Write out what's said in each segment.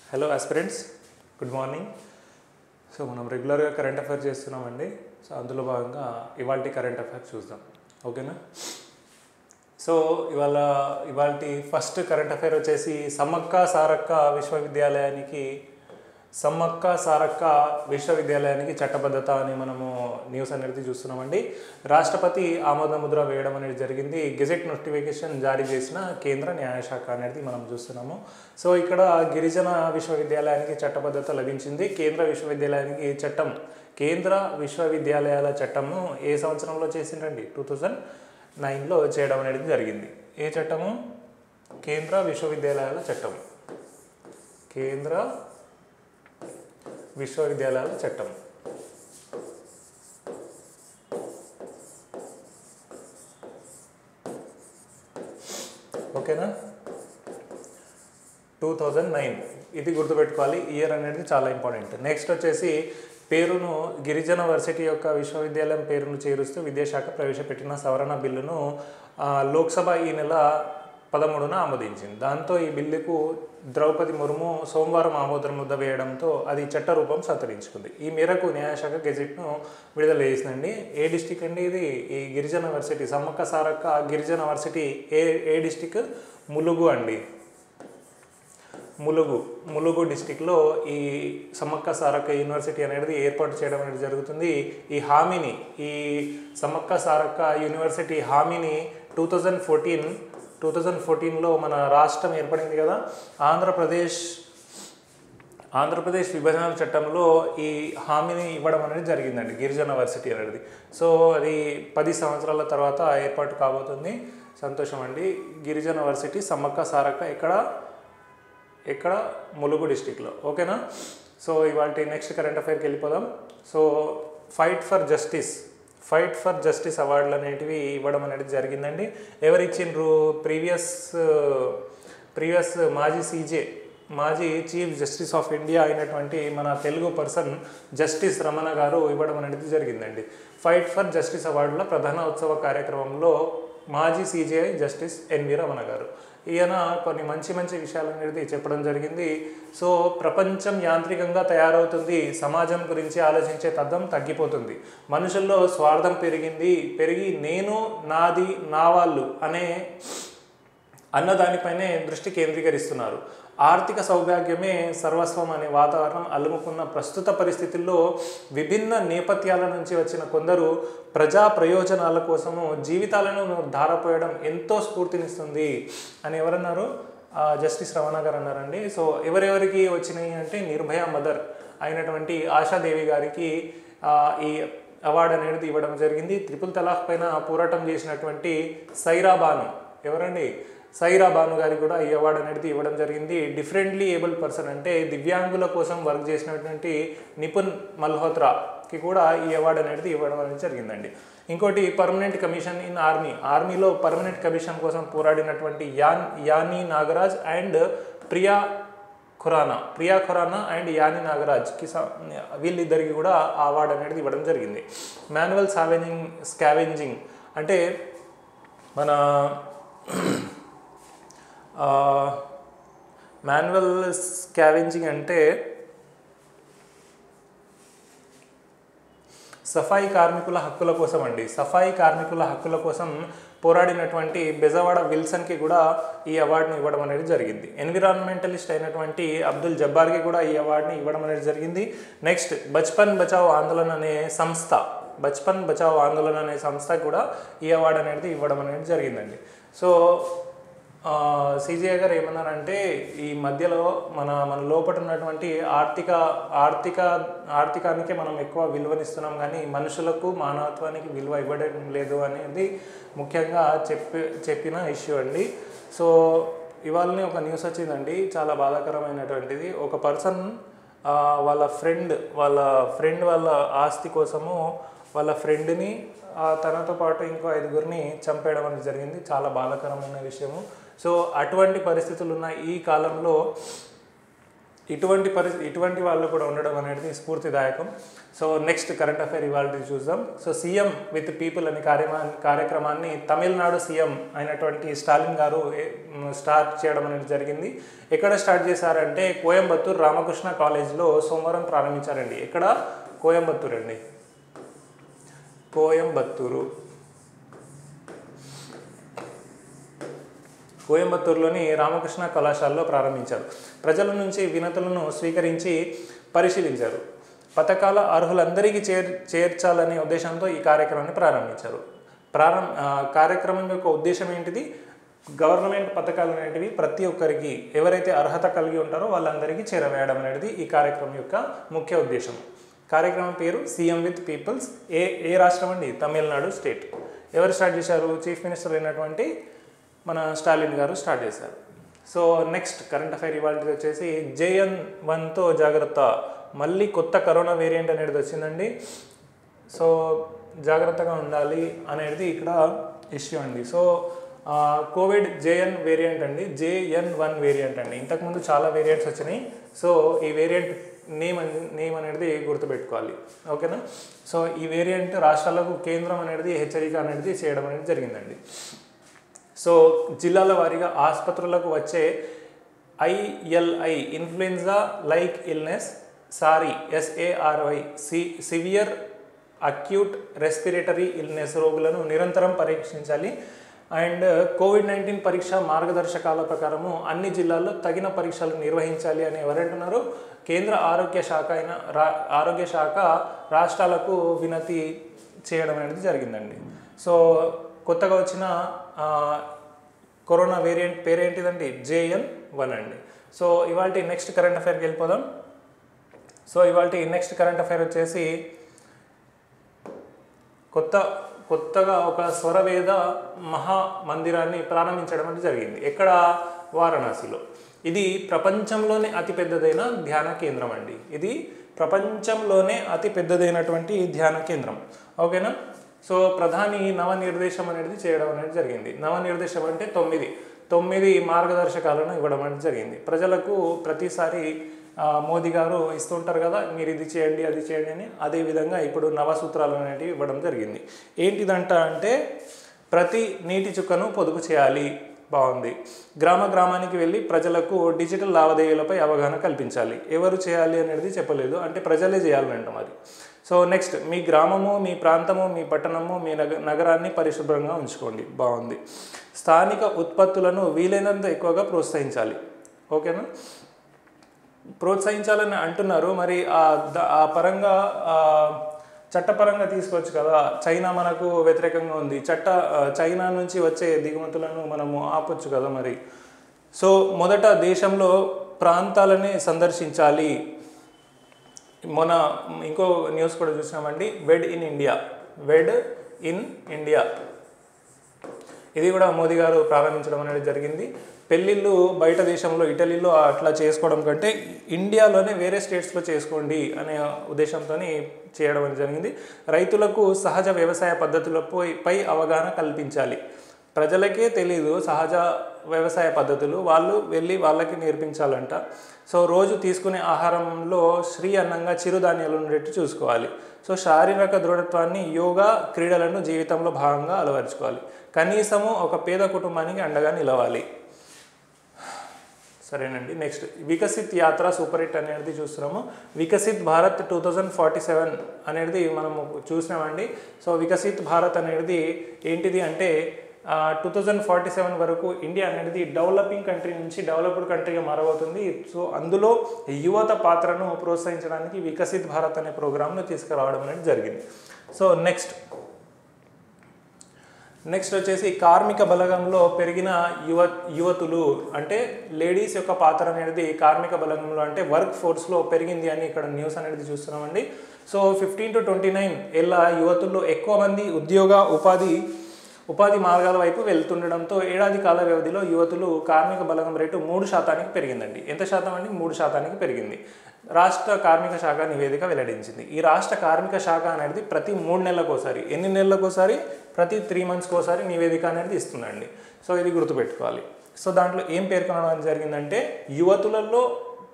hello aspirants good morning so మనం రెగ్యులర్గా current affair చేస్తున్నామండి సో అందులో భాగంగా ఇవాళ కరెంట్ అఫైర్ చూద్దాం ఓకేనా సో ఇవాళ ఇవాళ ఫస్ట్ కరెంట్ అఫైర్ వచ్చేసి సమ్మక్క సారక్క విశ్వవిద్యాలయానికి సమ్మక్క సారక్క విశ్వవిద్యాలయానికి చట్టబద్ధత అని మనము న్యూస్ అనేది చూస్తున్నామండి రాష్ట్రపతి ఆమోద ముద్ర వేయడం అనేది జరిగింది గెజెట్ నోటిఫికేషన్ జారీ చేసిన కేంద్ర న్యాయశాఖ అనేది మనం చూస్తున్నాము సో ఇక్కడ గిరిజన విశ్వవిద్యాలయానికి చట్టబద్ధత లభించింది కేంద్ర విశ్వవిద్యాలయానికి చట్టం కేంద్ర విశ్వవిద్యాలయాల చట్టము ఏ సంవత్సరంలో చేసిండండి టూ థౌజండ్ నైన్లో చేయడం అనేది జరిగింది ఏ చట్టము కేంద్ర విశ్వవిద్యాలయాల చట్టం కేంద్ర విశ్వవిద్యాలయాల చట్టం ఓకేనా టూ థౌజండ్ నైన్ ఇది గుర్తుపెట్టుకోవాలి ఇయర్ అనేది చాలా ఇంపార్టెంట్ నెక్స్ట్ వచ్చేసి పేరును గిరిజన వర్సిటీ యొక్క విశ్వవిద్యాలయం పేరును చేరుస్తూ విద్యాశాఖ ప్రవేశపెట్టిన సవరణ బిల్లును ఆ, లోక్సభ ఈ నెల పదమూడున ఆమోదించింది దాంతో ఈ బిల్లుకు ద్రౌపది ముర్ము సోమవారం ఆమోదం ముద్ద వేయడంతో అది చట్టరూపం సంతరించుకుంది ఈ మేరకు న్యాయశాఖ గెజెట్ను విడుదల చేసిందండి ఏ డిస్టిక్ అండి ఇది ఈ గిరిజన వర్సిటీ సమ్మక్క సారక్క గిరిజన వర్సిటీ ఏ ఏ డిస్టిక్ ములుగు అండి ములుగు ములుగు డిస్టిక్లో ఈ సమ్మక్క సారక్క యూనివర్సిటీ అనేది ఏర్పాటు చేయడం అనేది జరుగుతుంది ఈ హామీని ఈ సమ్మక్క సారక్క యూనివర్సిటీ హామీని two thousand fourteen two thousand ఫోర్టీన్లో మన రాష్ట్రం ఏర్పడింది కదా ఆంధ్రప్రదేశ్ ఆంధ్రప్రదేశ్ విభజన చట్టంలో ఈ హామీని ఇవ్వడం అనేది జరిగిందండి గిరిజన వర్సిటీ అనేది సో అది పది సంవత్సరాల తర్వాత ఏర్పాటు కాబోతుంది సంతోషం అండి గిరిజన వర్సిటీ సమ్మక్క సారక్క ఇక్కడ ఎక్కడ ములుగు డిస్టిక్లో ఓకేనా సో ఇవాళ నెక్స్ట్ కరెంట్ అఫైర్కి వెళ్ళిపోదాం so fight for justice fight for justice అవార్డులు అనేటివి ఇవ్వడం అనేది జరిగిందండి ఎవరు ఇచ్చిండ్రు ప్రీవియస్ ప్రీవియస్ మాజీ సీజే మాజీ చీఫ్ జస్టిస్ ఆఫ్ ఇండియా అయినటువంటి మన తెలుగు పర్సన్ జస్టిస్ రమణ గారు ఇవ్వడం అనేది జరిగిందండి ఫైట్ ఫర్ జస్టిస్ అవార్డుల ప్రధాన ఉత్సవ కార్యక్రమంలో మాజీ సీజీఐ జస్టిస్ ఎన్వి రమణ గారు ఈయన కొన్ని మంచి మంచి విషయాలు అనేది చెప్పడం జరిగింది సో ప్రపంచం యాంత్రికంగా తయారవుతుంది సమాజం గురించి ఆలోచించే తద్దం తగ్గిపోతుంది మనుషుల్లో స్వార్థం పెరిగింది పెరిగి నేను నాది నా వాళ్ళు అనే అన్నదానిపైనే దృష్టి కేంద్రీకరిస్తున్నారు ఆర్థిక సౌభాగ్యమే సర్వస్వం అనే వాతావరణం అలుముకున్న ప్రస్తుత పరిస్థితుల్లో విభిన్న నేపథ్యాల నుంచి వచ్చిన కొందరు ప్రజా ప్రయోజనాల కోసము జీవితాలను ధారపోయడం ఎంతో స్ఫూర్తినిస్తుంది అని ఎవరన్నారు ఆ, జస్టిస్ రమణ గారు అన్నారండి సో ఎవరెవరికి వచ్చినాయి అంటే నిర్భయ మదర్ అయినటువంటి ఆశాదేవి గారికి ఆ, ఈ అవార్డు అనేది ఇవ్వడం జరిగింది త్రిపుల్ తలాక్ పైన పోరాటం చేసినటువంటి సైరా బాను ఎవరండి సైరా బాను గారికి కూడా ఈ అవార్డు అనేది ఇవ్వడం జరిగింది డిఫరెంట్లీ ఏబుల్ పర్సన్ అంటే దివ్యాంగుల కోసం వర్క్ చేసినటువంటి నిపుణ్ మల్హోత్రాకి కూడా ఈ అవార్డు అనేది ఇవ్వడం అనేది జరిగిందండి ఇంకోటి పర్మనెంట్ కమిషన్ ఇన్ ఆర్మీ ఆర్మీలో పర్మనెంట్ కమిషన్ కోసం పోరాడినటువంటి యాన్ యానీ నాగరాజ్ అండ్ ప్రియా ఖురానా ప్రియా ఖురానా అండ్ యాని నాగరాజ్కి స- వీళ్ళిద్దరికి కూడా ఆ అవార్డు అనేది ఇవ్వడం జరిగింది మాన్యువల్ సావెంజింగ్ స్కావెంజింగ్ అంటే మన మాన్యువల్ స్కావెంజింగ్ అంటే సఫాయి కార్మికుల హక్కుల కోసం అండి సఫాయి కార్మికుల హక్కుల కోసం పోరాడినటువంటి బెజవాడ విల్సన్కి కూడా ఈ అవార్డుని ఇవ్వడం అనేది జరిగింది ఎన్విరాన్మెంటలిస్ట్ అయినటువంటి అబ్దుల్ జబ్బార్కి కూడా ఈ అవార్డుని ఇవ్వడం అనేది జరిగింది నెక్స్ట్ బచ్పన్ బచావ్ ఆందోళన్ అనే సంస్థ బచ్పన్ బచావ్ ఆందోళన్ అనే సంస్థకి కూడా ఈ అవార్డు అనేది ఇవ్వడం అనేది జరిగిందండి సో సిజిఐ గారు ఏమన్నారంటే ఈ మధ్యలో మన మన లోపల ఉన్నటువంటి ఆర్థిక ఆర్థిక ఆర్థికానికే మనం ఎక్కువ విలువనిస్తున్నాం కానీ మనుషులకు మానవత్వానికి విలువ ఇవ్వడం లేదు అనేది ముఖ్యంగా చెప్పి చెప్పిన ఇష్యూ అండి సో ఇవాళనే ఒక న్యూస్ వచ్చిందండి చాలా బాధాకరమైనటువంటిది ఒక పర్సన్ వాళ్ళ ఫ్రెండ్ వాళ్ళ ఫ్రెండ్ వాళ్ళ ఆస్తి కోసము వాళ్ళ ఫ్రెండ్ని తనతో పాటు ఇంకో ఐదుగురిని చంపేయడం అనేది జరిగింది చాలా బాధాకరమైన విషయము సో అటువంటి పరిస్థితులు ఉన్న ఈ కాలంలో ఇటువంటి పరిస్థితి ఇటువంటి వాళ్ళు కూడా ఉండడం అనేది స్ఫూర్తిదాయకం సో నెక్స్ట్ కరెంట్ అఫైర్ ఇవాళ చూద్దాం సో సీఎం విత్ పీపుల్ అనే కార్యమా కార్యక్రమాన్ని తమిళనాడు సీఎం అయినటువంటి స్టాలిన్ గారు ఏ- మ్, స్టార్ట్ చేయడం అనేది జరిగింది ఎక్కడ స్టార్ట్ చేశారంటే కోయంబత్తూర్ రామకృష్ణ కాలేజ్లో సోమవారం ప్రారంభించారండి ఎక్కడ కోయంబత్తూర్ అండి కోయంబత్తూరు కోయంబత్తూరులోని రామకృష్ణ కళాశాలలో ప్రారంభించారు ప్రజల నుంచి వినతులను స్వీకరించి పరిశీలించారు పథకాల అర్హులందరికీ చేర్ చేర్చాలనే ఉద్దేశంతో ఈ కార్యక్రమాన్ని ప్రారంభించారు ప్రారంభ ఆ, కార్యక్రమం యొక్క ఉద్దేశం ఏంటిది గవర్నమెంట్ పథకాలు అనేటివి ప్రతి ఒక్కరికి ఎవరైతే అర్హత కలిగి ఉంటారో వాళ్ళందరికీ చేరవేయడం అనేది ఈ కార్యక్రమం యొక్క ముఖ్య ఉద్దేశం కార్యక్రమం పేరు సీఎం విత్ పీపుల్స్ ఏ ఏ రాష్ట్రం అండి తమిళనాడు స్టేట్ ఎవరు స్టార్ట్ చేశారు చీఫ్ మినిస్టర్ అయినటువంటి మన స్టాలిన్ గారు స్టార్ట్ చేశారు సో నెక్స్ట్ కరెంట్ అఫైర్ ఇవాళ వచ్చేసి జేఎన్ వన్తో జాగ్రత్త మళ్ళీ కొత్త కరోనా వేరియంట్ అనేది వచ్చిందండి సో జాగ్రత్తగా ఉండాలి అనేది ఇక్కడ ఇష్యూ అండి సో ఆ, కోవిడ్ జేఎన్ వేరియంట్ అండి జేఎన్ వన్ వేరియంట్ అండి ఇంతకుముందు చాలా వేరియంట్స్ వచ్చినాయి సో ఈ వేరియంట్ నేమ్ అని నేమ్ అనేది గుర్తుపెట్టుకోవాలి ఓకేనా సో ఈ వేరియంట్ రాష్ట్రాలకు కేంద్రం అనేది హెచ్చరిక అనేది చేయడం అనేది జరిగిందండి సో జిల్లాల వారీగా ఆసుపత్రులకు వచ్చే ILI influenza like illness sorry SARI సి సివియర్ అక్యూట్ రెస్పిరేటరీ ఇల్నెస్ రోగులను నిరంతరం పరీక్షించాలి అండ్ కోవిడ్ నైన్టీన్ పరీక్ష మార్గదర్శకాల ప్రకారము అన్ని జిల్లాల్లో తగిన పరీక్షలు నిర్వహించాలి అని ఎవరంటున్నారు కేంద్ర ఆరోగ్య శాఖ అయిన రా ఆరోగ్య శాఖ రాష్ట్రాలకు వినతి చేయడం అనేది జరిగిందండి సో కొత్తగా వచ్చిన ఆ, కరోనా వేరియంట్ పేరేంటిదండి జేఎన్ వన్ అండి సో ఇవాళ నెక్స్ట్ కరెంట్ అఫైర్కి వెళ్ళిపోదాం సో ఇవాళ నెక్స్ట్ కరెంట్ అఫైర్ వచ్చేసి కొత్త కొత్తగా ఒక స్వరవేద మహా మందిరాన్ని ప్రారంభించడం అనేది జరిగింది ఎక్కడ వారణాసిలో ఇది ప్రపంచంలోనే అతి పెద్దదైన ధ్యాన కేంద్రం అండి ఇది ప్రపంచంలోనే అతి పెద్దదైనటువంటి ధ్యాన కేంద్రం ఓకేనా సో ప్రధాని నవనిర్దేశం అనేది చేయడం అనేది జరిగింది నవనిర్దేశం అంటే తొమ్మిది తొమ్మిది మార్గదర్శకాలను ఇవ్వడం అనేది జరిగింది ప్రజలకు ప్రతిసారి ఆ, మోదీ గారు ఇస్తుంటారు కదా మీరు ఇది చేయండి అది చేయండి అని అదే విధంగా ఇప్పుడు నవ సూత్రాలు అనేటివి ఇవ్వడం జరిగింది ఏంటిదంట అంటే ప్రతి నీటి చుక్కను పొదుపు చేయాలి బాగుంది గ్రామ గ్రామానికి వెళ్ళి ప్రజలకు డిజిటల్ లావాదేవీలపై అవగాహన కల్పించాలి ఎవరు చేయాలి అనేది చెప్పలేదు అంటే ప్రజలే చేయాలంట మరి సో నెక్స్ట్ మీ గ్రామము మీ ప్రాంతము మీ పట్టణము మీ నగ నగరాన్ని పరిశుభ్రంగా ఉంచుకోండి బాగుంది స్థానిక ఉత్పత్తులను వీలైనంత ఎక్కువగా ప్రోత్సహించాలి ఓకేనా ప్రోత్సహించాలని అంటున్నారు మరి ఆ ద- ఆ పరంగా ఆ, చట్టపరంగా తీసుకోవచ్చు కదా చైనా మనకు వ్యతిరేకంగా ఉంది చట్ట ఆ, చైనా నుంచి వచ్చే దిగుమతులను మనము ఆపొచ్చు కదా మరి సో మొదట దేశంలో ప్రాంతాలని సందర్శించాలి మొన్న ఇంకో న్యూస్ కూడా చూసినామండి wed in India wed in India ఇది కూడా మోదీ గారు ప్రారంభించడం అనేది జరిగింది పెళ్ళిళ్ళు బయట దేశంలో ఇటలీలో అట్లా చేసుకోవడం కంటే ఇండియాలోనే వేరే స్టేట్స్లో చేసుకోండి అనే ఉద్దేశంతో చేయడం అనేది జరిగింది రైతులకు సహజ వ్యవసాయ పద్ధతులపై పై అవగాహన కల్పించాలి ప్రజలకే తెలీదు సహజ వ్యవసాయ పద్ధతులు వాళ్ళు వెళ్ళి వాళ్ళకి నేర్పించాలంట సో రోజు తీసుకునే ఆహారంలో శ్రీ అన్నంగా చిరుధాన్యాలు ఉండేట్టు చూసుకోవాలి సో శారీరక దృఢత్వాన్ని యోగా క్రీడలను జీవితంలో భాగంగా అలవరుచుకోవాలి కనీసము ఒక పేద కుటుంబానికి అండగా నిలవాలి సరేనండి నెక్స్ట్ వికసిత్ యాత్ర సూపర్ హిట్ అనేది చూస్తున్నాము Viksit Bharat two thousand forty seven అనేది మనము చూసినామండి సో వికసిత్ భారత్ అనేది ఏంటిది అంటే టూ థౌజండ్ ఫార్టీ సెవెన్ వరకు ఇండియా అనేది డెవలపింగ్ కంట్రీ నుంచి డెవలప్డ్ కంట్రీగా మారబోతుంది సో అందులో యువత పాత్రను ప్రోత్సహించడానికి వికసిత్ భారత్ అనే ప్రోగ్రామ్ను తీసుకురావడం అనేది జరిగింది సో నెక్స్ట్ నెక్స్ట్ వచ్చేసి కార్మిక బలగంలో పెరిగిన యువ యువతులు అంటే లేడీస్ యొక్క పాత్ర అనేది కార్మిక బలగంలో అంటే వర్క్ ఫోర్స్లో పెరిగింది అని ఇక్కడ న్యూస్ అనేది చూస్తున్నామండి so fifteen to twenty nine ఏళ్ళ యువతుల్లో ఎక్కువ మంది ఉద్యోగ ఉపాధి ఉపాధి మార్గాల వైపు వెళ్తుండడంతో ఏడాది కాల వ్యవధిలో యువతులు కార్మిక బలగం రేటు మూడు శాతానికి పెరిగిందండి ఎంత శాతం అండి మూడు శాతానికి పెరిగింది రాష్ట్ర కార్మిక శాఖ నివేదిక వెల్లడించింది ఈ రాష్ట్ర కార్మిక శాఖ అనేది ప్రతి మూడు నెలలకు ఒకసారి ఎన్ని నెలలకు ఒకసారి ప్రతి త్రీ మంత్స్కి ఒకసారి నివేదిక అనేది ఇస్తుందండి సో ఇది గుర్తుపెట్టుకోవాలి సో దాంట్లో ఏం పేర్కొనడం జరిగిందంటే యువతులలో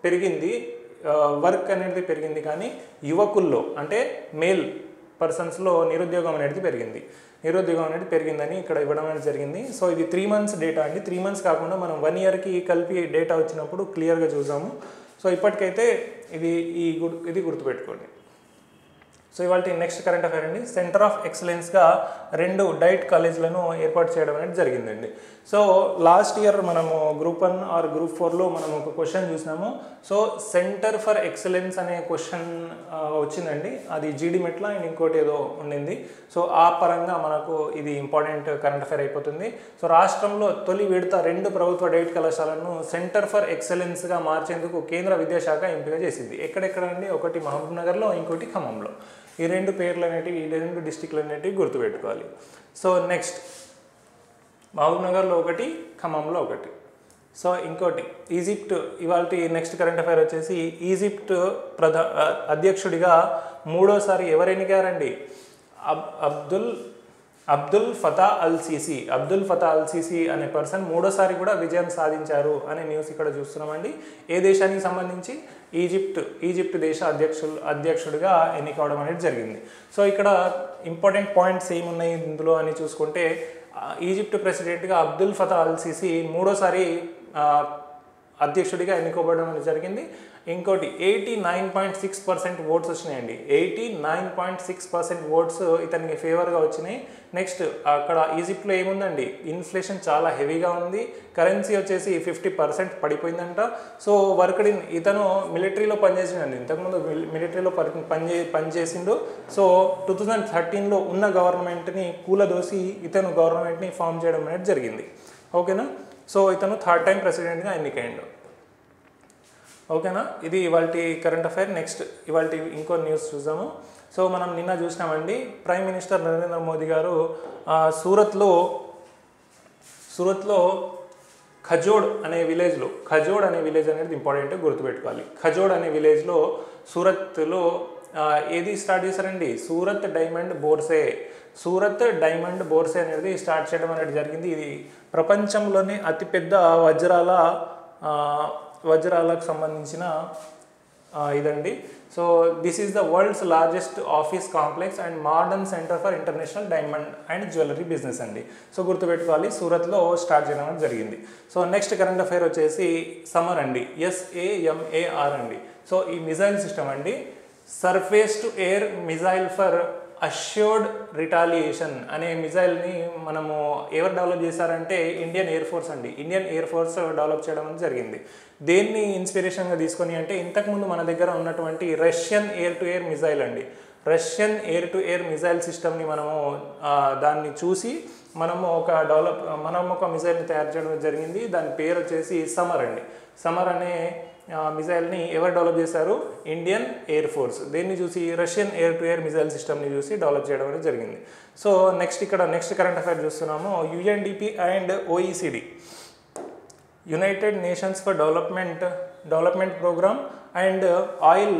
పెరిగింది వర్క్ అనేది పెరిగింది కానీ యువకుల్లో అంటే మేల్ పర్సన్స్లో నిరుద్యోగం అనేది పెరిగింది నిరుద్యోగం అనేది పెరిగిందని ఇక్కడ ఇవ్వడం అనేది జరిగింది సో ఇది త్రీ మంత్స్ డేటా అండి త్రీ మంత్స్ కాకుండా మనం వన్ ఇయర్కి కలిపి డేటా వచ్చినప్పుడు క్లియర్గా చూసాము సో ఇప్పటికైతే ఇది ఈ గుర్ ఇది గుర్తుపెట్టుకోండి సో ఇవాళ నెక్స్ట్ కరెంట్ అఫైర్ అండి సెంటర్ ఆఫ్ ఎక్సలెన్స్గా రెండు డైట్ కాలేజీలను ఏర్పాటు చేయడం అనేది జరిగిందండి సో లాస్ట్ ఇయర్ మనము గ్రూప్ వన్ ఆర్ గ్రూప్ ఫోర్లో మనం ఒక క్వశ్చన్ చూసినాము సో సెంటర్ ఫర్ ఎక్సలెన్స్ అనే క్వశ్చన్ వచ్చిందండి అది జీడి మెట్ల అండ్ ఇంకోటి ఏదో ఉండింది సో ఆ పరంగా మనకు ఇది ఇంపార్టెంట్ కరెంట్ అఫైర్ అయిపోతుంది సో రాష్ట్రంలో తొలి విడత రెండు ప్రభుత్వ డైట్ కళాశాలను సెంటర్ ఫర్ ఎక్సలెన్స్గా మార్చేందుకు కేంద్ర విద్యాశాఖ ఎంపిక చేసింది ఎక్కడెక్కడ అండి ఒకటి మహబూబ్ నగర్లో ఇంకోటి ఖమ్మంలో ఈ రెండు పేర్లు అనేటివి ఈ రెండు డిస్టిక్లు అనేటివి గుర్తుపెట్టుకోవాలి సో నెక్స్ట్ మహబూబ్ నగర్లో ఒకటి ఖమ్మంలో ఒకటి సో ఇంకోటి ఈజిప్ట్ ఇవాళ నెక్స్ట్ కరెంట్ అఫైర్ వచ్చేసి ఈజిప్ట్ ప్రధా అధ్యక్షుడిగా మూడోసారి ఎవరు ఎన్నికారండి అబ్ Abdul Abdul Fattah al Sisi Abdul Fattah al Sisi అనే పర్సన్ మూడోసారి కూడా విజయం సాధించారు అనే న్యూస్ ఇక్కడ చూస్తున్నామండి ఏ దేశానికి సంబంధించి ఈజిప్ట్ ఈజిప్ట్ దేశ అధ్యక్షులు అధ్యక్షుడిగా ఎన్నికవడం అనేది జరిగింది సో ఇక్కడ ఇంపార్టెంట్ పాయింట్స్ ఏమున్నాయి ఇందులో అని చూసుకుంటే ఆ, ఈజిప్ట్ ప్రెసిడెంట్గా అబ్దుల్ ఫతా అల్ సీసీ మూడోసారి ఆ, అధ్యక్షుడిగా ఎన్నుకోబడడం అనేది జరిగింది ఇంకోటి eighty nine point six percent votes వచ్చినాయండి eighty nine point six percent votes ఇతనికి ఫేవర్గా వచ్చినాయి నెక్స్ట్ అక్కడ ఈజిప్ట్లో ఏముందండి ఇన్ఫ్లేషన్ చాలా హెవీగా ఉంది కరెన్సీ వచ్చేసి ఫిఫ్టీ పర్సెంట్ పడిపోయిందంట సో వర్క్డ్ ఇన్ ఇతను మిలిటరీలో పనిచేసిండండి ఇంతకుముందు మిలిటరీలో పనిచే పనిచేసిండు సో టూ థౌజండ్ థర్టీన్లో ఉన్న గవర్నమెంట్ని కూలదోసి ఇతను గవర్నమెంట్ని ఫామ్ చేయడం అనేది జరిగింది ఓకేనా సో ఇతను థర్డ్ టైం ప్రెసిడెంట్గా ఎన్నికైండు ఓకేనా ఇది ఇవాళ కరెంట్ అఫైర్ నెక్స్ట్ ఇవాళ ఇంకో న్యూస్ చూద్దాము సో మనం నిన్న చూసినామండి ప్రైమ్ మినిస్టర్ నరేంద్ర మోదీ గారు ఆ, సూరత్లో సూరత్లో ఖజోడ్ అనే విలేజ్లో ఖజోడ్ అనే విలేజ్ అనేది ఇంపార్టెంట్ గుర్తుపెట్టుకోవాలి ఖజోడ్ అనే విలేజ్లో సూరత్లో ఆ, ఏది స్టార్ట్ చేశారండి Surat diamond Bourse Surat diamond Bourse అనేది స్టార్ట్ చేయడం అనేది జరిగింది ఇది ప్రపంచంలోనే అతిపెద్ద వజ్రాల ఆ, వజ్రాలకు సంబంధించిన ఆ, ఇదండి so this is the world's largest office complex and modern centre for international diamond and jewellery business అండి సో గుర్తుపెట్టుకోవాలి సూరత్లో స్టార్ట్ చేయడం అనేది జరిగింది సో నెక్స్ట్ కరెంట్ అఫైర్ వచ్చేసి సమర్ అండి ఎస్ఏఎంఏఆర్ అండి సో ఈ మిజైల్ సిస్టమ్ అండి surface to air missile for assured retaliation అనే మిజైల్ని మనము ఎవరు డెవలప్ చేశారంటే ఇండియన్ ఎయిర్ ఫోర్స్ అండి ఇండియన్ ఎయిర్ ఫోర్స్ డెవలప్ చేయడం అనేది జరిగింది దేన్ని ఇన్స్పిరేషన్గా తీసుకొని అంటే ఇంతకుముందు మన దగ్గర ఉన్నటువంటి Russian air to air missile అండి Russian air to air missile సిస్టమ్ని మనము ఆ, దాన్ని చూసి మనము ఒక డెవలప్ మనం ఒక మిజైల్ని తయారు చేయడం జరిగింది దాని పేరు వచ్చేసి సమర్ అండి సమర్ అనే ఆ, మిజైల్ని ఎవరు డెవలప్ చేశారు ఇండియన్ ఎయిర్ ఫోర్స్ దీన్ని చూసి Russian air to air missile సిస్టమ్ని చూసి డెవలప్ చేయడం అనేది జరిగింది సో నెక్స్ట్ ఇక్కడ నెక్స్ట్ కరెంట్ అఫైర్ చూస్తున్నాము UNDP and OECD united nations for development development programme and oil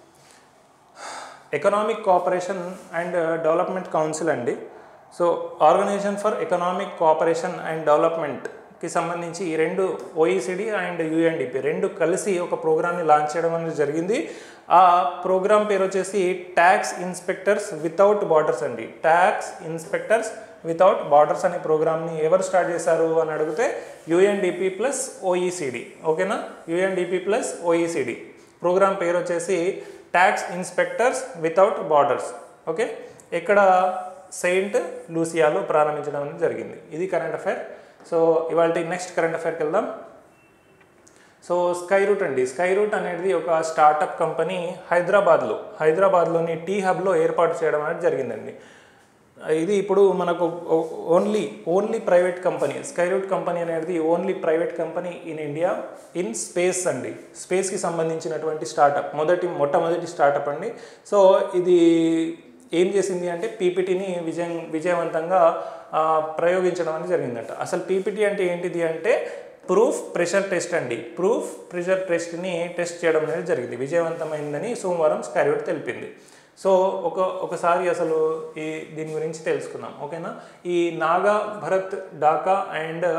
economic cooperation and development council అండి so organisation for economic cooperation and డెవలప్మెంట్కి సంబంధించి ఈ రెండు ఓఈసిడి అండ్ యుఎన్డిపి రెండు కలిసి ఒక ప్రోగ్రామ్ని లాంచ్ చేయడం అనేది జరిగింది ఆ ప్రోగ్రామ్ పేరు వచ్చేసి ట్యాక్స్ ఇన్స్పెక్టర్స్ వితౌట్ బార్డర్స్ అండి ట్యాక్స్ ఇన్స్పెక్టర్స్ వితౌట్ బార్డర్స్ అనే ప్రోగ్రామ్ని ఎవరు స్టార్ట్ చేశారు అని అడిగితే యుఎన్డిపి ప్లస్ ఓఈసిడి ఓకేనా యుఎన్డిపి ప్లస్ ఓఈసిడి ప్రోగ్రామ్ పేరు వచ్చేసి tax inspectors without borders okay ఇక్కడ సెయింట్ లూసియాలో ప్రారంభించడం అనేది జరిగింది ఇది కరెంట్ అఫైర్ సో ఇవాళ నెక్స్ట్ కరెంట్ అఫైర్కి వెళ్దాం సో స్కై రూట్ అండి స్కై రూట్ అనేది ఒక స్టార్టప్ కంపెనీ హైదరాబాద్లో హైదరాబాద్లోని టీ హబ్లో ఏర్పాటు చేయడం అనేది జరిగిందండి ఇది ఇప్పుడు మనకు only only private company sky root company అనేది only private company in India in space అండి స్పేస్కి సంబంధించినటువంటి స్టార్టప్ మొదటి మొట్టమొదటి స్టార్టప్ అండి సో ఇది ఏం చేసింది అంటే పీపీటీని విజయం విజయవంతంగా ఆ, ప్రయోగించడం అనేది జరిగిందట అసలు పీపీటీ అంటే ఏంటిది అంటే ప్రూఫ్ ప్రెషర్ టెస్ట్ అండి ప్రూఫ్ ప్రెషర్ టెస్ట్ని టెస్ట్ చేయడం అనేది జరిగింది విజయవంతమైందని సోమవారం స్కైరూట్ తెలిపింది సో ఒక ఒకసారి అసలు ఈ దీని గురించి తెలుసుకుందాం ఓకేనా ఈ నాగా భరత్ డాకా అండ్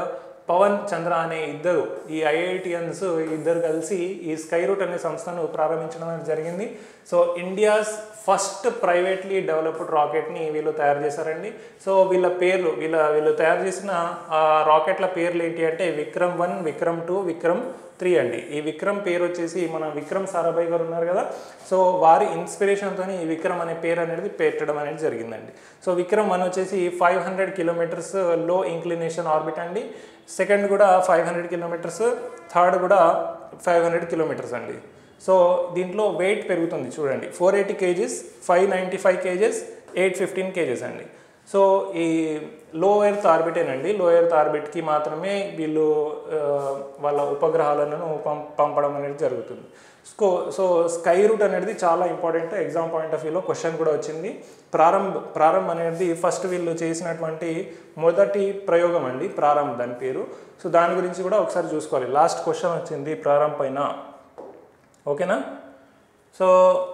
పవన్ చంద్ర అనే ఇద్దరు ఈ ఐఐటియన్స్ ఇద్దరు కలిసి ఈ స్కై రూట్ అనే సంస్థను ప్రారంభించడం అనేది జరిగింది so India's first privately developed రాకెట్ని వీళ్ళు తయారు చేశారండి సో వీళ్ళ పేర్లు వీళ్ళ వీళ్ళు తయారు చేసిన ఆ రాకెట్ల పేర్లు ఏంటి అంటే Vikram one Vikram two Vikram three అండి ఈ విక్రమ్ పేరు వచ్చేసి మన విక్రమ్ సారాభాయ్ గారు ఉన్నారు కదా సో వారి ఇన్స్పిరేషన్తో ఈ విక్రమ్ అనే పేరు అనేది పెట్టడం అనేది జరిగిందండి సో విక్రమ్ వన్ వచ్చేసి ఫైవ్ హండ్రెడ్ కిలోమీటర్స్ లో ఇంక్లినేషన్ ఆర్బిట్ అండి సెకండ్ కూడా ఫైవ్ హండ్రెడ్ కిలోమీటర్స్ థర్డ్ కూడా ఫైవ్ హండ్రెడ్ కిలోమీటర్స్ అండి సో దీంట్లో వెయిట్ పెరుగుతుంది చూడండి four eighty kgs five ninety five kgs eight fifteen kgs అండి సో ఈ లో ఎర్త్ ఆర్బిటేనండి లో ఎర్త్ ఆర్బిట్కి మాత్రమే వీళ్ళు ఆ, వాళ్ళ ఉపగ్రహాలను పం పంపడం అనేది జరుగుతుంది సో సో స్కై రూట్ అనేది చాలా ఇంపార్టెంట్ ఎగ్జామ్ పాయింట్ ఆఫ్ వ్యూలో క్వశ్చన్ కూడా వచ్చింది ప్రారంభ్ ప్రారంభ్ అనేది ఫస్ట్ వీళ్ళు చేసినటువంటి మొదటి ప్రయోగం అండి ప్రారంభ్ దాని పేరు సో దాని గురించి కూడా ఒకసారి చూసుకోవాలి లాస్ట్ క్వశ్చన్ వచ్చింది ప్రారంభ్ పైన ఓకేనా సో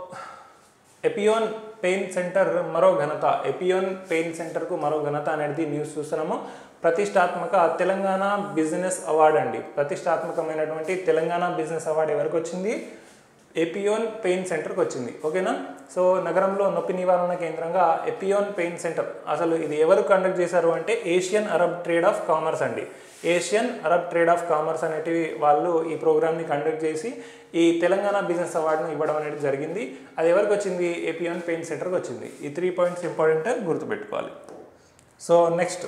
ఎపియోన్ పెయిన్ సెంటర్ మరో ఘనత ఎపియోన్ పెయిన్ సెంటర్కు మరో ఘనత అనేది న్యూస్ చూస్తున్నాము ప్రతిష్టాత్మక తెలంగాణ బిజినెస్ అవార్డ్ అండి ప్రతిష్టాత్మకమైనటువంటి తెలంగాణ బిజినెస్ అవార్డు ఎవరికి వచ్చింది ఎపియోన్ పెయిన్ సెంటర్కి వచ్చింది ఓకేనా సో నగరంలో నొప్పి నివారణ కేంద్రంగా ఎపియోన్ పెయిన్ సెంటర్ అసలు ఇది ఎవరు కండక్ట్ చేశారు అంటే Asian Arab trade of commerce అండి Asian Arab trade of commerce అనేటివి వాళ్ళు ఈ ప్రోగ్రామ్ని కండక్ట్ చేసి ఈ తెలంగాణ బిజినెస్ అవార్డును ఇవ్వడం అనేది జరిగింది అది ఎవరికి వచ్చింది ఏపీఎన్ పెయిన్ సెంటర్కి వచ్చింది ఈ త్రీ పాయింట్స్ ఇంపార్టెంట్ గుర్తుపెట్టుకోవాలి సో నెక్స్ట్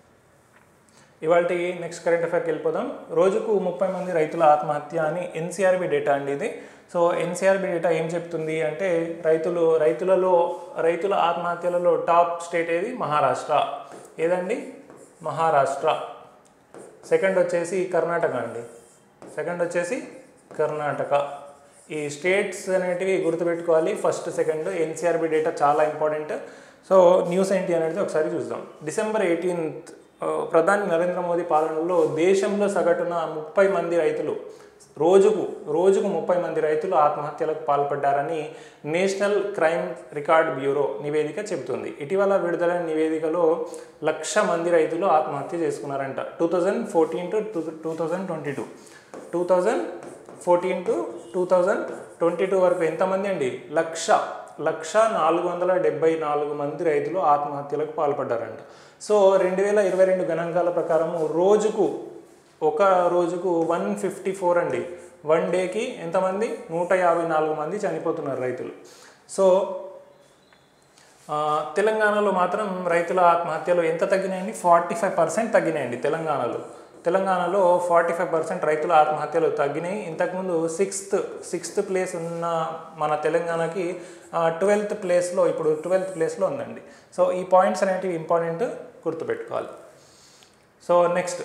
ఇవాళ నెక్స్ట్ కరెంట్ అఫైర్కి వెళ్ళిపోదాం రోజుకు ముప్పై మంది రైతుల ఆత్మహత్య అని ఎన్సీఆర్బి డేటా అండి ఇది సో ఎన్సీఆర్బి డేటా ఏం చెప్తుంది అంటే రైతులు రైతులలో రైతుల ఆత్మహత్యలలో టాప్ స్టేట్ ఏది మహారాష్ట్ర ఏదండి మహారాష్ట్ర సెకండ్ వచ్చేసి కర్ణాటక అండి సెకండ్ వచ్చేసి కర్ణాటక ఈ స్టేట్స్ అనేటివి గుర్తుపెట్టుకోవాలి ఫస్ట్ సెకండ్ ఎన్సీఆర్బి డేటా చాలా ఇంపార్టెంట్ సో న్యూస్ ఏంటి అనేది ఒకసారి చూద్దాం డిసెంబర్ ఎయిటీన్త్ ప్రధాని నరేంద్ర మోదీ పాలనలో దేశంలో సగటున ముప్పై మంది రైతులు రోజుకు రోజుకు ముప్పై మంది రైతులు ఆత్మహత్యలకు పాల్పడ్డారని నేషనల్ క్రైమ్ రికార్డ్ బ్యూరో నివేదిక చెబుతుంది ఇటీవల విడుదలైన నివేదికలో లక్ష మంది రైతులు ఆత్మహత్య చేసుకున్నారంట two thousand fourteen to two two thousand twenty two two thousand fourteen to two thousand twenty two వరకు ఎంతమంది అండి లక్ష లక్ష నాలుగు వందల డెబ్బై నాలుగు మంది రైతులు ఆత్మహత్యలకు పాల్పడ్డారంట సో రెండు వేల ఇరవై రెండు గణాంకాల ప్రకారము రోజుకు ఒక రోజుకు వన్ ఫిఫ్టీ ఫోర్ అండి వన్ డేకి ఎంతమంది నూట యాభై నాలుగు మంది చనిపోతున్నారు రైతులు సో ఆ, తెలంగాణలో మాత్రం రైతుల ఆత్మహత్యలు ఎంత తగ్గినాయండి ఫార్టీ ఫైవ్ పర్సెంట్ తగ్గినాయండి తెలంగాణలో తెలంగాణలో ఫార్టీ ఫైవ్ పర్సెంట్ రైతుల ఆత్మహత్యలు తగ్గినాయి ఇంతకుముందు సిక్స్త్ సిక్స్త్ ప్లేస్ ఉన్న మన తెలంగాణకి ట్వెల్త్ ప్లేస్లో ఇప్పుడు ట్వెల్త్ ప్లేస్లో ఉందండి సో ఈ పాయింట్స్ అనేటివి ఇంపార్టెంట్ గుర్తుపెట్టుకోవాలి సో నెక్స్ట్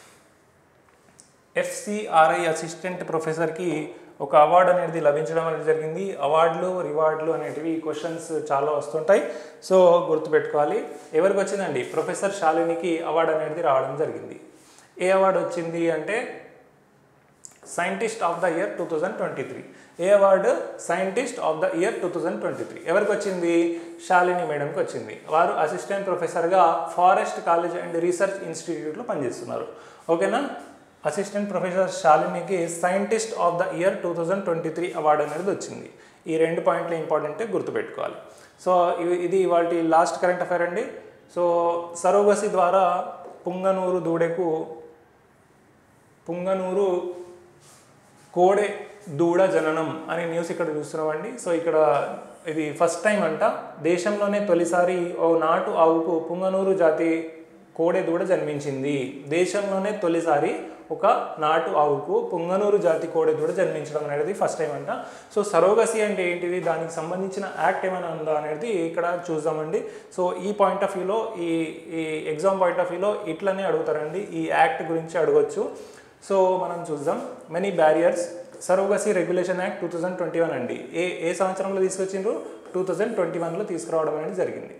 ఎఫ్సిఆర్ఐ అసిస్టెంట్ ప్రొఫెసర్కి ఒక అవార్డు అనేది లభించడం అనేది జరిగింది అవార్డులు రివార్డులు అనేటివి క్వశ్చన్స్ చాలా వస్తుంటాయి సో గుర్తుపెట్టుకోవాలి ఎవరికి వచ్చిందండి ప్రొఫెసర్ శాలినికి అవార్డు అనేది రావడం జరిగింది ఏ అవార్డు వచ్చింది అంటే scientist of the year two thousand twenty three ఏ award scientist of the year two thousand twenty three ఎవరికి వచ్చింది శాలిని మేడంకి వచ్చింది వారు అసిస్టెంట్ ప్రొఫెసర్గా ఫారెస్ట్ కాలేజ్ అండ్ రీసెర్చ్ ఇన్స్టిట్యూట్లో పనిచేస్తున్నారు ఓకేనా అసిస్టెంట్ ప్రొఫెసర్ శాలినికి scientist of the year two thousand twenty three award అనేది వచ్చింది ఈ రెండు పాయింట్లు ఇంపార్టెంట్ గుర్తుపెట్టుకోవాలి సో ఇవి- ఇది ఇవాళ లాస్ట్ కరెంట్ అఫైర్ అండి సో సరోగసి ద్వారా పుంగనూరు దూడెకు పుంగనూరు కోడె దూడ జననం అనే న్యూస్ ఇక్కడ చూస్తున్నామండి సో ఇక్కడ ఇది ఫస్ట్ టైం అంట దేశంలోనే తొలిసారి ఓ నాటు ఆవుకు పుంగనూరు జాతి కోడె దూడ జన్మించింది దేశంలోనే తొలిసారి ఒక నాటు ఆవుకు పుంగనూరు జాతి కోడె దూడ జన్మించడం అనేది ఫస్ట్ టైం అంట సో సరోగసి అంటే ఏంటిది దానికి సంబంధించిన యాక్ట్ ఏమైనా ఉందా అనేది ఇక్కడ చూద్దామండి సో ఈ పాయింట్ ఆఫ్ వ్యూలో ఈ ఈ ఎగ్జామ్ పాయింట్ ఆఫ్ వ్యూలో ఇట్లనే అడుగుతారండి ఈ యాక్ట్ గురించి అడగొచ్చు సో మనం చూద్దాం many barriers surrogacy regulation act two thousand twenty one అండి ఏ ఏ సంవత్సరంలో తీసుకొచ్చిండ్రు టూ థౌజండ్ ట్వంటీ వన్లో తీసుకురావడం అనేది జరిగింది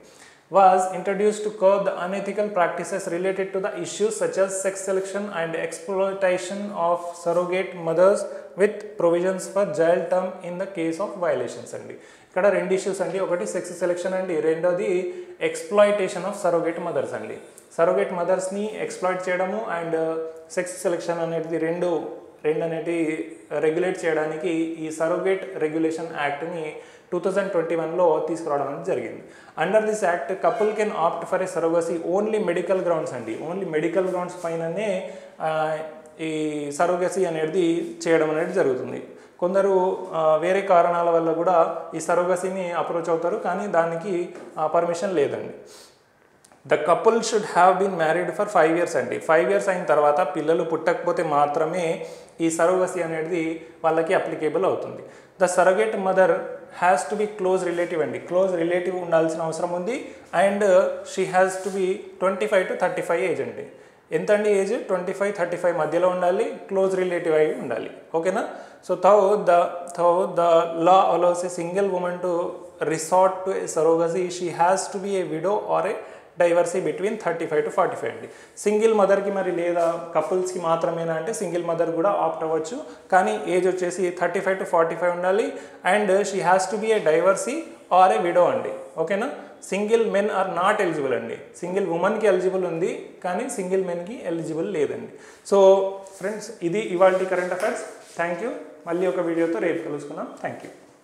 was introduced to curb the unethical practices related to the issues such as sex selection and exploitation of surrogate mothers with provisions for jail term in the case of violations అండి ఇక్కడ రెండు issues అండి ఒకటి sex selection అండి రెండోది exploitation of surrogate mothers అండి surrogate మదర్స్ని exploit చేయడము అండ్ సెక్స్ సెలెక్షన్ అనేది రెండు రెండు అనేటి రెగ్యులేట్ చేయడానికి ఈ సరోగేట్ రెగ్యులేషన్ యాక్ట్ని టూ థౌజండ్ ట్వంటీ వన్లో తీసుకురావడం అనేది జరిగింది under this act couple can opt for a surrogacy only medical grounds అండి ఓన్లీ మెడికల్ గ్రౌండ్స్ పైననే ఆ, ఈ సరోగసీ అనేది చేయడం అనేది జరుగుతుంది కొందరు ఆ, వేరే కారణాల వల్ల కూడా ఈ సరోగసీని అప్రోచ్ అవుతారు కానీ దానికి పర్మిషన్ లేదండి the couple should have been married for five years అండి ఫైవ్ ఇయర్స్ అయిన తర్వాత పిల్లలు పుట్టకపోతే మాత్రమే ఈ సరోగసీ అనేది వాళ్ళకి అప్లికేబుల్ అవుతుంది the surrogate mother has to be close relative అండి క్లోజ్ రిలేటివ్ ఉండాల్సిన అవసరం ఉంది and she has to be twenty five to thirty five age అండి ఎంత అండి age twenty five thirty five మధ్యలో ఉండాలి క్లోజ్ రిలేటివ్ అయి ఉండాలి ఓకేనా so though the though the law allows a single woman to resort to a surrogacy she has to be a widow or a divorcee between thirty five to forty five అండి single మదర్కి మరి లేదా కపుల్స్కి మాత్రమేనా అంటే single mother కూడా opt అవ్వచ్చు కానీ age వచ్చేసి thirty five to forty five ఉండాలి and she has to be a divorcee or a widow అండి ఓకేనా single men are not eligible అండి సింగిల్ ఉమెన్కి ఎలిజిబుల్ ఉంది కానీ సింగిల్ మెన్కి ఎలిజిబుల్ లేదండి సో ఫ్రెండ్స్ ఇది ఇవాళ కరెంట్ అఫైర్స్ థ్యాంక్ యూ మళ్ళీ ఒక వీడియోతో రేపు కలుసుకుందాం థ్యాంక్ యూ